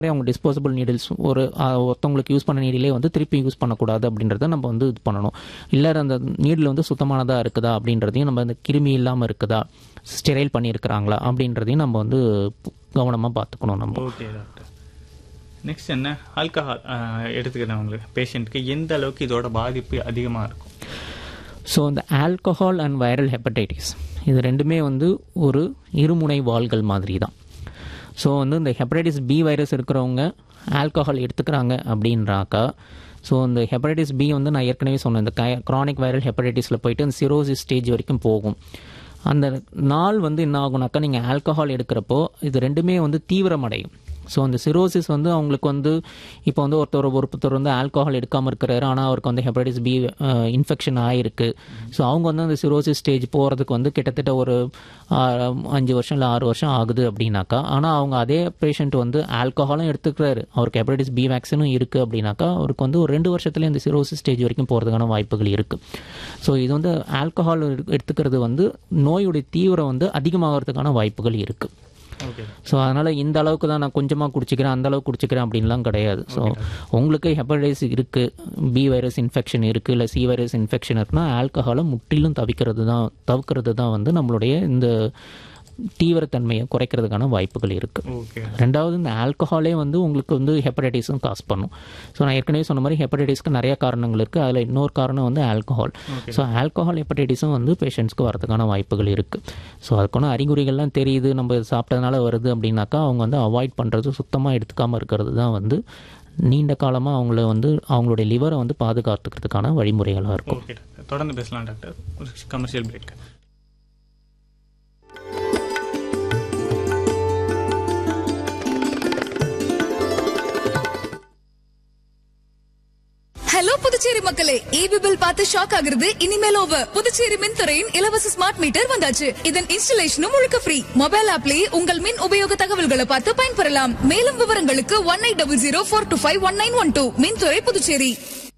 அவங்க disposable needles ஒரு அஹ், ஒருத்தவங்களுக்கு யூஸ் பண்ண நீடிலே வந்து திருப்பி யூஸ் பண்ணக்கூடாது அப்படின்றத நம்ம வந்து இது பண்ணணும் இல்லை அந்த நீடில் வந்து சுத்தமானதாக இருக்குதா அப்படின்றதையும் நம்ம அந்த கிருமி இல்லாமல் இருக்குதா ஸ்டெரைல் பண்ணியிருக்கிறாங்களா அப்படின்றதையும் நம்ம வந்து கவனமாக பார்த்துக்கணும் நம்ம ஓகே டாக்டர் நெக்ஸ்ட் என்ன ஆல்கஹால் எடுத்துக்கிறவங்களுக்கு பேஷண்ட்டுக்கு எந்த அளவுக்கு இதோட பாதிப்பு அதிகமாக இருக்கும் ஸோ இந்த ஆல்கஹால் அண்ட் வைரல் ஹெப்படைட்டிஸ் இது ரெண்டுமே வந்து ஒரு இருமுனை வாள்கள் மாதிரி தான் ஸோ வந்து இந்த ஹெப்படைட்டிஸ் பி வைரஸ் இருக்கிறவங்க ஆல்கஹால் எடுத்துக்கிறாங்க அப்படின்றாக்கா ஸோ இந்த ஹெப்படைட்டிஸ் பி வந்து நான் ஏற்கனவே சொன்னேன் இந்த க்ரானிக் வைரல் ஹெப்படைட்டிஸில் போயிட்டு அந்த சிரோசிஸ் ஸ்டேஜ் வரைக்கும் போகும் அந்த நாள் வந்து என்ன ஆகுனாக்கா நீங்கள் ஆல்கஹால் எடுக்கிறப்போ இது ரெண்டுமே வந்து தீவிரமடையும் ஸோ அந்த சிரோசிஸ் வந்து அவங்களுக்கு வந்து இப்போ வந்து ஒருத்தர் ஒருத்தர் வந்து ஆல்கஹால் எடுக்காமல் இருக்கிறாரு ஆனால் அவருக்கு வந்து ஹெப்படைட்டிஸ் பி இன்ஃபெக்ஷன் ஆகிருக்கு ஸோ அவங்க வந்து அந்த சிரோசிஸ் ஸ்டேஜ் போகிறதுக்கு வந்து கிட்டத்தட்ட ஒரு ஆறு, அஞ்சு வருஷம் இல்லை ஆறு வருஷம் ஆகுது அப்படின்னாக்கா ஆனால் அவங்க அதே பேஷண்ட் வந்து ஆல்கஹாலும் எடுத்துக்கிறாரு அவருக்கு ஹெப்படைட்டிஸ் பி வேக்சினும் இருக்குது அப்படின்னாக்கா அவருக்கு வந்து ஒரு ரெண்டு வருஷத்துலேயே அந்த சிரோசிஸ் ஸ்டேஜ் வரைக்கும் போகிறதுக்கான வாய்ப்புகள் இருக்குது ஸோ இது வந்து ஆல்கஹால் எடுத்துக்கிறது வந்து நோயுடைய தீவிரம் வந்து அதிகமாகிறதுக்கான வாய்ப்புகள் இருக்குது ஓகே ஸோ அதனால் இந்த அளவுக்கு தான் நான் கொஞ்சமாக குடிச்சிக்கிறேன் அந்த அளவுக்கு குடிச்சிக்கிறேன் அப்படின்லாம் கிடையாது ஸோ உங்களுக்கு ஹெப்படைட்டிஸ் இருக்குது பி வைரஸ் இன்ஃபெக்ஷன் இருக்குது இல்லை சி வைரஸ் இன்ஃபெக்ஷன் இருக்குன்னா ஆல்கஹாலை முற்றிலும் தவிக்கிறது தான் தவிர்க்கிறது தான் வந்து நம்மளுடைய இந்த தீவிரத்தன்மையை குறைக்கிறதுக்கான வாய்ப்புகள் இருக்குது ஓகே ரெண்டாவது இந்த ஆல்கஹாலே வந்து உங்களுக்கு வந்து ஹெப்படைட்டிஸும் காஸ் பண்ணும் ஸோ நான் ஏற்கனவே சொன்ன மாதிரி ஹெப்படைட்டிஸ்க்கு நிறைய காரணங்கள் இருக்குது அதில் இன்னொரு காரணம் வந்து ஆல்கஹால் ஸோ ஆல்கஹால் ஹெப்படைட்டிஸும் வந்து பேஷண்ட்ஸ்க்கு வரதுக்கான வாய்ப்புகள் இருக்குது ஸோ அதுக்கான அறிகுறிகள்லாம் தெரியுது நம்ம இது சாப்பிட்டதுனால வருது அப்படின்னாக்கா அவங்க வந்து அவாய்ட் பண்ணுறது சுத்தமாக எடுத்துக்காமல் இருக்கிறது தான் வந்து நீண்ட காலமாக அவங்கள வந்து அவங்களுடைய லிவரை வந்து பாதுகாத்துக்கிறதுக்கான வழிமுறைகளாக இருக்கும் ஓகே டாக்டர் தொடர்ந்து பேசலாம் டாக்டர் ஒரு கமர்ஷியல் பிரேக் ஹலோ புதுச்சேரி மக்களே ஈபி பில் பார்த்து ஷாக் ஆகுறது இனிமேல் ஓவர் புதுச்சேரி மின்துறையின் இலவச ஸ்மார்ட் மீட்டர் வந்தாச்சு இதன் இன்ஸ்டலேஷனும் முழுக்க ஃப்ரீ மொபைல் ஆப்லயே உங்கள் மின் உபயோக தகவல்களை பார்த்து பயன்பெறலாம் மேலும் விவரங்களுக்கு one eight double zero four two five one nine one two மின்துறை புதுச்சேரி